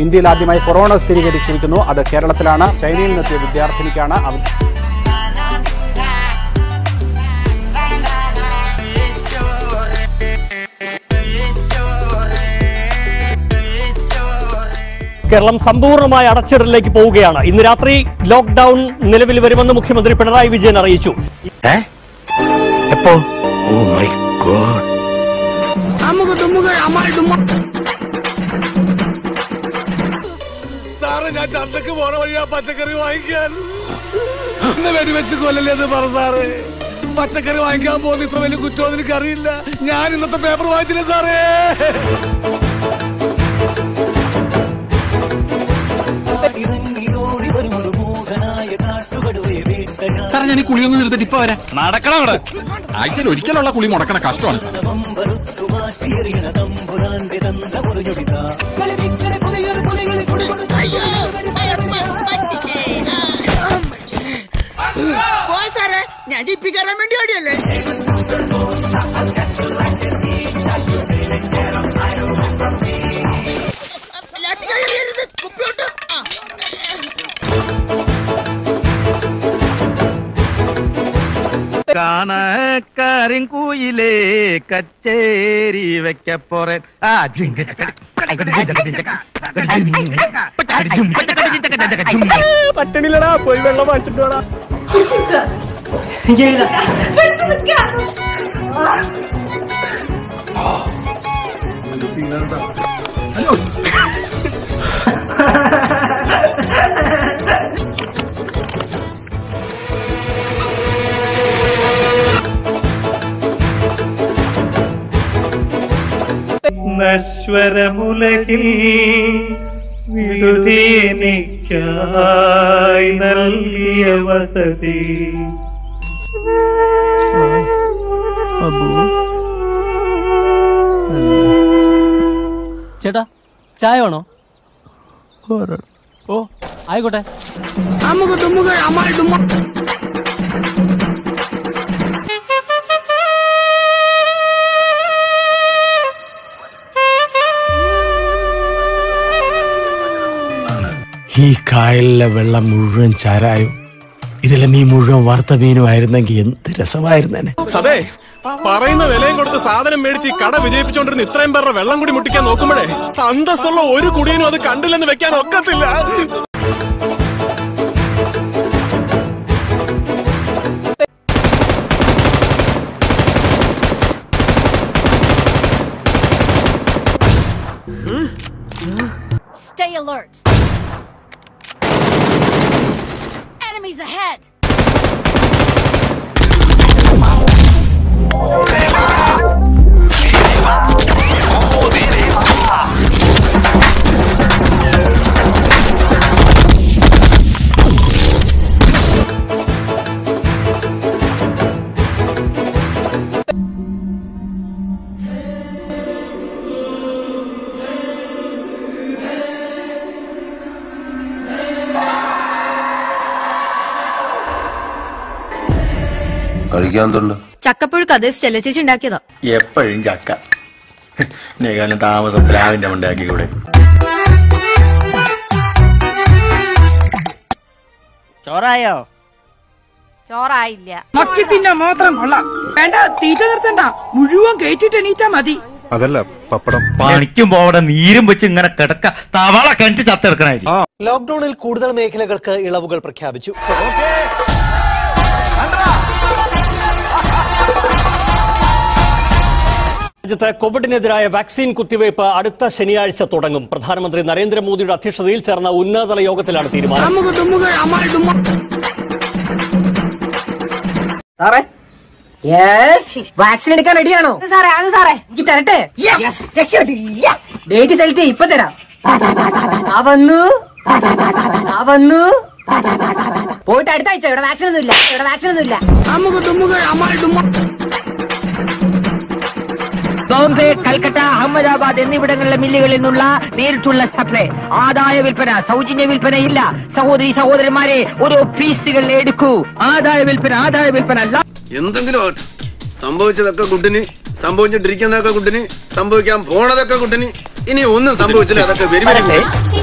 ഇന്ത്യയിൽ ആദ്യമായി കൊറോണ സ്ഥിരീകരിച്ചിരിക്കുന്നു അത് കേരളത്തിലാണ് ചൈനയിൽ നിന്നെത്തിയ വിദ്യാർത്ഥിനിക്കാണ് അവ- കേരളം സമ്പൂർണ്ണമായ അടച്ചിടലിലേക്ക് പോവുകയാണ് ഇന്ന് രാത്രി ലോക്ക്ഡൌൺ നിലവിൽ വരുമെന്ന് മുഖ്യമന്ത്രി പിണറായി വിജയൻ അറിയിച്ചു എപ്പോ ഓ മൈ ഗോഡ് സാറ് ഞാൻ ചന്തക്ക് പോണ വഴിയാ പച്ചക്കറി വാങ്ങിക്കാൻ ഇന്ന് വെടിവെച്ച് കൊല്ലല്ലേ എന്ന് പറ സാറ് പച്ചക്കറി വാങ്ങിക്കാൻ പോകുന്ന ഇത്ര വലിയ കുറ്റം എനിക്ക് അറിയില്ല ഞാൻ ഇന്നത്തെ പേപ്പർ വായിച്ചില്ല സാറേ സാറേ ഞാൻ ഈ കുളിയൊന്നും നിർത്തിട്ട് ഇപ്പൊ വരാം നടക്കണം അവിടെ ആഴ്ചയിൽ ഒരിക്കലുള്ള കുളി മുടക്കണ കഷ്ടമാണ് സാർ പോയി സാറേ ഞാൻ ജിപ്പി കയറാൻ വേണ്ടി ഓടിയല്ലേ ലാത്തി കഴിയരുത് കുപ്പിയോട്ട് ആ കരിങ്കൂയിലേ കച്ചേരി വെക്കപ്പോറൻ ആ ജിങ്ക പട്ടിണിയിലടാ പോയി വെള്ളം വാങ്ങിച്ചിട്ട് വേണം നശ്വരമുലകിൽ വിടുതീനിക്കായി നൽകിയ വസതി ചേട്ടാ ചായ വേണോ ഓ ആയിക്കോട്ടെ ഈ കായലിലെ വെള്ളം മുഴുവൻ ചാരായും ഇതിലെ മീൻ മുഴുവൻ വറുത്ത മീനും ആയിരുന്നെങ്കിൽ എന്ത് രസമായിരുന്നേനെ അതെ പറയുന്ന വിലയും കൊടുത്ത് സാധനം മേടിച്ച് ഈ കട വിജയിപ്പിച്ചോണ്ടിരുന്ന ഇത്രയും പേരുടെ വെള്ളം കൂടി മുട്ടിക്കാൻ നോക്കുമ്പോഴേ അന്തസ്സുള്ള ഒരു കുടിയനും അത് കണ്ടില്ലെന്ന് വെക്കാൻ ഒക്കത്തില്ല Stay alert. Enemies ahead. കഴിക്കാൻ തൊണ്ട് ചക്കപ്പുഴുക്ക് അത് സ്റ്റെല്ല ചേച്ചി ഉണ്ടാക്കിയതാ എപ്പോഴും ചക്ക നീകാലം താമസം പ്ലാവിന്റെ മണ്ടാക്കി കൂടെ ചോറായോ ചോറായില്ല മക്കി തിന്നാൻ മാത്രം കൊള്ളാം വേണ്ട തീറ്റ നിർത്തണ്ട മുഴുവൻ കേട്ടിട്ട് എണീറ്റാ മതി അതല്ല പപ്പടം പണിക്കും പോവിടെ നീരും വെച്ച് ഇങ്ങനെ കിടക്ക തവള കണ്ടിട്ട് ചത്തെടുക്കണായിരിക്കും ലോക്ഡൌണിൽ കൂടുതൽ മേഖലകൾക്ക് ഇളവുകൾ പ്രഖ്യാപിച്ചു രാജ്യത്ത് കോവിഡിനെതിരായ വാക്സിൻ കുത്തിവയ്പ് അടുത്ത ശനിയാഴ്ച തുടങ്ങും പ്രധാനമന്ത്രി നരേന്ദ്രമോദിയുടെ അധ്യക്ഷതയിൽ ചേർന്ന ഉന്നതതല യോഗത്തിലാണ് തീരുമാനം സാറേ വാക്സിൻ എടുക്കാൻ റെഡിയാണോ സാറേ അത് സാറേ എനിക്ക് തരട്ടെ ഡേറ്റ് സെലക്ട് ഇപ്പൊ തരാം ആ വന്നു ആ വന്നു പോയിട്ട് അടുത്ത ആഴ്ച ഇവിടെ വാക്സിൻ ഒന്നും ഇല്ല ഇവിടെ വാക്സിൻ ഒന്നും ഇല്ല ബോംബെ കൽക്കട്ട അഹമ്മദാബാദ് എന്നിവിടങ്ങളിലെ മില്ലുകളിൽ നിന്നുള്ള നേരിട്ടുള്ള സപ്ലൈ ആദായ വിൽപ്പന സൗജന്യ വിൽപ്പന ഇല്ല സഹോദരി സഹോദരന്മാരെ ഓരോ പീസുകൾ എടുക്കൂ ആദായ വിൽപ്പന ആദായ വിൽപ്പന അല്ല എന്തെങ്കിലും ആവട്ടെ. സംഭവിച്ചതൊക്കെ കുട്ടിന് സംഭവിച്ചിട്ടിരിക്കുന്നതൊക്കെ കുട്ടിന് സംഭവിക്കാൻ പോണതൊക്കെ കുട്ടിന് ഇനി ഒന്നും സംഭവിച്ചില്ല അതൊക്കെ വരി വരി